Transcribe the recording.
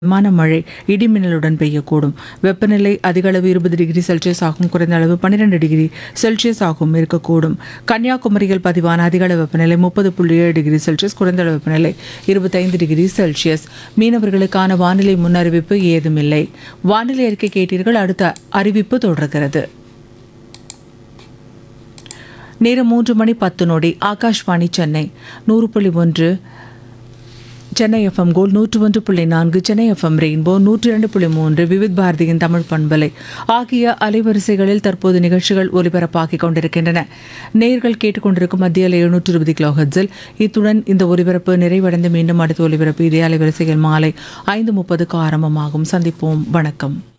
மிதமான மழை இடிமின்னலுடன் பெய்யக்கூடும் வெப்பநிலை அதிக அளவு இருபது டிகிரி செல்சியஸ் ஆகும் குறைந்த அளவு பன்னிரெண்டு டிகிரி செல்சியஸ் ஆகும் இருக்கக்கூடும் கன்னியாகுமரியில் பதிவான அதிக அளவு வெப்பநிலை முப்பது புள்ளி ஏழு டிகிரி செல்சியஸ் குறைந்த அளவு வெப்பநிலை இருபத்தைந்து டிகிரி செல்சியஸ் மீனவர்களுக்கான வானிலை முன்னறிவிப்பு ஏதுமில்லை வானிலை அறிக்கை கேட்டீர்கள் அடுத்த அறிவிப்பு தொடர்கிறது நேரம் மூன்று மணி பத்து நொடி ஆகாஷ்வாணி சென்னை நூறு புள்ளி ஒன்று சென்னை எஃப்எம் கோல் நூற்று ஒன்று புள்ளி நான்கு சென்னை எஃப்எம் ரெயின்போ நூற்றி இரண்டு புள்ளி மூன்று விவித் பாரதியின் தமிழ் பண்பலை ஆகிய அலைவரிசைகளில் தற்போது நிகழ்ச்சிகள் ஒலிபரப்பாகிக் கொண்டிருக்கின்றன நேர்கள் கேட்டுக்கொண்டிருக்கும் மத்தியில் எழுநூற்று இருபது கிலோ ஹெட்ஸில் இத்துடன் இந்த ஒலிபரப்பு நிறைவடைந்து மீண்டும் அடுத்த ஒலிபரப்பு இதே அலைவரிசைகள் மாலை ஐந்து முப்பதுக்கு ஆரம்பமாகும் சந்திப்போம் வணக்கம்